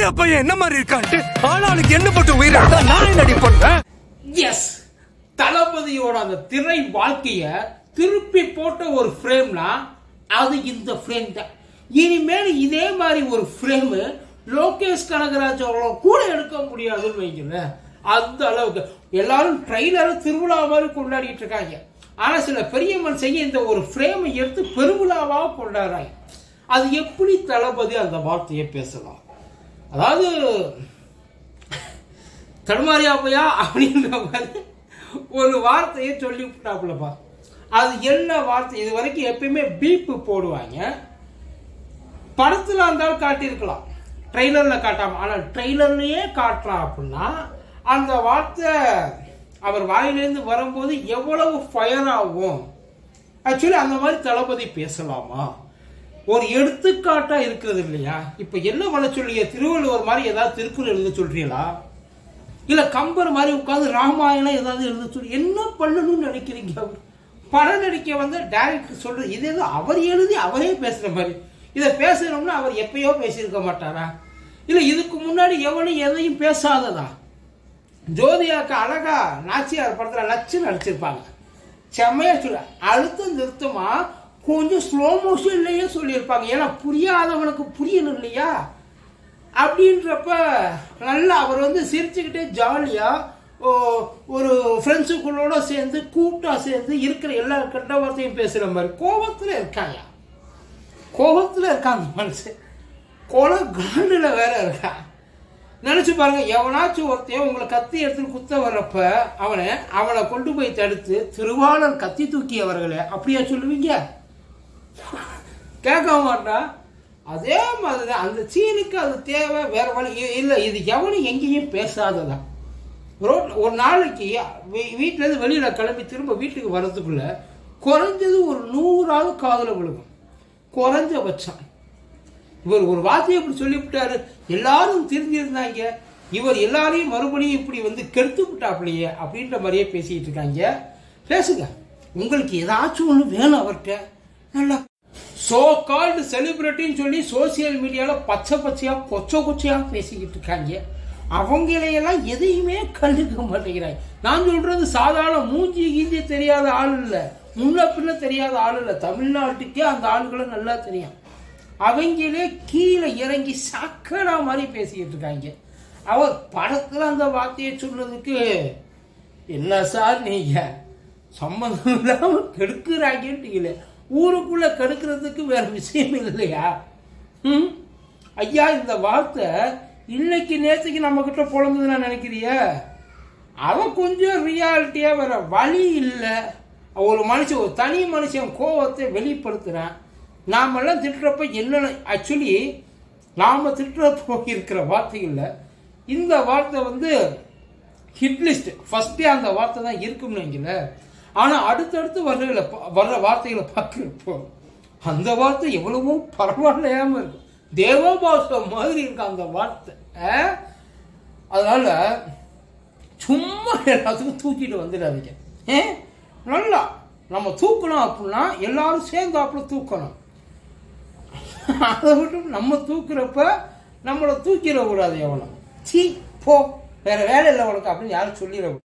சூர்யா பையன் என்ன மாதிரி இருக்கான்ட்டு ஆளாளுக்கு என்ன போட்டு உயிரை எடுத்தா நான் என்னடி பண்றேன் எஸ் தளபதியோட அந்த திரை வாழ்க்கைய திருப்பி போட்ட ஒரு ஃப்ரேம்னா அது இந்த ஃப்ரேம் தான் இனிமேல் இதே மாதிரி ஒரு ஃப்ரேம் லோகேஷ் கனகராஜோட கூட எடுக்க முடியாதுன்னு வைங்களேன் அந்த அளவுக்கு எல்லாரும் ட்ரெய்லர் திருவிழா மாதிரி கொண்டாடிட்டு இருக்காங்க ஆனா சில பெரிய மனுஷங்க இந்த ஒரு ஃப்ரேமை எடுத்து பெருவிழாவாக கொண்டாடுறாங்க அது எப்படி தளபதி அந்த வார்த்தையை பேசலாம் அதாவது தடுமாறியாப்பையா அப்படின்ற மாதிரி ஒரு வார்த்தையை சொல்லி விட்டாப்புலப்பா அது என்ன வார்த்தை இது வரைக்கும் எப்பயுமே பீப்பு போடுவாங்க படத்துல இருந்தாலும் காட்டியிருக்கலாம் ட்ரெய்லர்ல காட்டாம ஆனா ட்ரெய்லர்லயே காட்டுறான் அப்படின்னா அந்த வார்த்தை அவர் வாயிலேருந்து வரும்போது எவ்வளவு ஃபயர் ஆகும் ஆக்சுவலி அந்த மாதிரி தளபதி பேசலாமா ஒரு எடுத்துக்காட்டா இருக்கிறது இல்லையா இப்ப என்ன பண்ண சொல்லிய திருவள்ளுவர் மாதிரி ஏதாவது திருக்குறள் எழுத சொல்றீங்களா இல்ல கம்பர் மாதிரி உட்கார்ந்து ராமாயணம் ஏதாவது எழுத சொல்லி என்ன பண்ணணும்னு நினைக்கிறீங்க அவர் படம் நடிக்க வந்து டைரக்டர் சொல்றது இது ஏதோ அவர் எழுதி அவரே பேசுற மாதிரி இதை பேசணும்னா அவர் எப்பயோ பேசியிருக்க மாட்டாரா இல்ல இதுக்கு முன்னாடி எவனும் எதையும் பேசாததா ஜோதியாக்கு அழகா நாச்சியார் படத்துல நச்சு நடிச்சிருப்பாங்க செம்மையா சொல்ல அழுத்தம் நிறுத்தமா கொஞ்சம் ஸ்லோ மோஷன்லயே சொல்லியிருப்பாங்க ஏன்னா புரியாதவனுக்கு புரியணும் இல்லையா அப்படின்றப்ப நல்லா அவர் வந்து சிரிச்சுக்கிட்டே ஜாலியா ஓ, ஒரு ஃப்ரெண்ட்ஸுக்குள்ளோட சேர்ந்து கூட்டா சேர்ந்து இருக்கிற எல்லா கெட்ட வார்த்தையும் பேசுற மாதிரி கோபத்துல இருக்காங்க கோபத்துல இருக்காங்க மனுஷன் கொலை காண்டுல வேற இருக்கா நினைச்சு பாருங்க எவனாச்சும் ஒருத்தையும் உங்களை கத்தி எடுத்து குத்த வர்றப்ப அவனை அவனை கொண்டு போய் தடுத்து திருவாளர் கத்தி தூக்கியவர்களே அப்படியா சொல்லுவீங்க கேட்க மாட்டான் அதே மாதிரி தான் அந்த சீனுக்கு அது தேவை வேற வழி இ- இல்ல இது எவனும் எங்கேயும் பேசாததான் ரோட் ஒரு நாளைக்கு வீ- வீட்ல இருந்து வெளியில கிளம்பி திரும்ப வீட்டுக்கு வர்றதுக்குள்ள குறைஞ்சது ஒரு நூறாவது காதுல விழுகும் குறைஞ்சபட்சம் இவர் ஒரு வார்த்தையை இப்படி சொல்லிவிட்டாரு எல்லாரும் தெரிஞ்சிருந்தாங்க இவர் எல்லாரையும் மறுபடியும் இப்படி வந்து கெடுத்து விட்டாப்லையே அப்படின்ற மாதிரியே பேசிட்டு இருக்காங்க பேசுங்க உங்களுக்கு ஏதாச்சும் ஒன்று வேணும் அவர்கிட்ட நல்லா சோ கால்டு செலிபிரிட்டின்னு சொல்லி சோசியல் மீடியாவில் பச்சை பச்சையா கொச்சை கொச்சையா பேசிக்கிட்டு இருக்காங்க அவங்களையெல்லாம் எதையுமே கண்டுக்க மாட்டேங்கிறாங்க நான் சொல்றது சாதாரண மூஞ்சி கீஞ்சி தெரியாத ஆள் இல்லை முன்ன பின்ன தெரியாத ஆள் இல்லை தமிழ்நாட்டுக்கே அந்த ஆளுகளை நல்லா தெரியும் அவங்களே கீழே இறங்கி சக்கரா மாதிரி பேசிக்கிட்டு இருக்காங்க அவர் படத்துல அந்த வார்த்தையை சொன்னதுக்கு என்ன சார் நீங்க சம்மந்தம் இல்லாம கெடுக்கிறாங்கன்றீங்களே ஊருக்குள்ள கெடுக்கிறதுக்கு வேற விஷயம் இல்லையா ம் ஐயா இந்த வார்த்தை இன்னைக்கு நேத்துக்கு நம்ம கிட்ட புலங்குதுன்னு நினைக்கிறிய அவன் கொஞ்சம் ரியாலிட்டியா வேற வழி இல்லை ஒரு மனுஷன் ஒரு தனி மனுஷன் கோவத்தை வெளிப்படுத்துறான் நாமெல்லாம் திட்டுறப்ப என்னென்ன ஆக்சுவலி நாம திட்டுறப்போ இருக்கிற வார்த்தைகள்ல இந்த வார்த்தை வந்து ஹிட் லிஸ்ட் ஃபர்ஸ்டே அந்த வார்த்தை தான் இருக்கும்னு வைங்கள ஆனா அடுத்தடுத்து வர்ற வர்ற வார்த்தைகளை பார்க்குறப்போ அந்த வார்த்தை எவ்வளவோ பரவாயில்லையாம இருக்கும் தேவபாசம் மாதிரி இருக்கு அந்த வார்த்தை ஆ? அதனால சும்மா எல்லாத்துக்கும் தூக்கிட்டு வந்துடாதீங்க ஏ நல்லா நம்ம தூக்கணும் அப்படின்னா எல்லாரும் சேர்ந்தாப்புல தூக்கணும் அதை விட்டு நம்ம தூக்குறப்ப நம்மளை தூக்கிட கூடாது எவனும் சீ போ வேற வேலை இல்லை உனக்கு அப்படின்னு யாரும் சொல்லிடக்கூடாது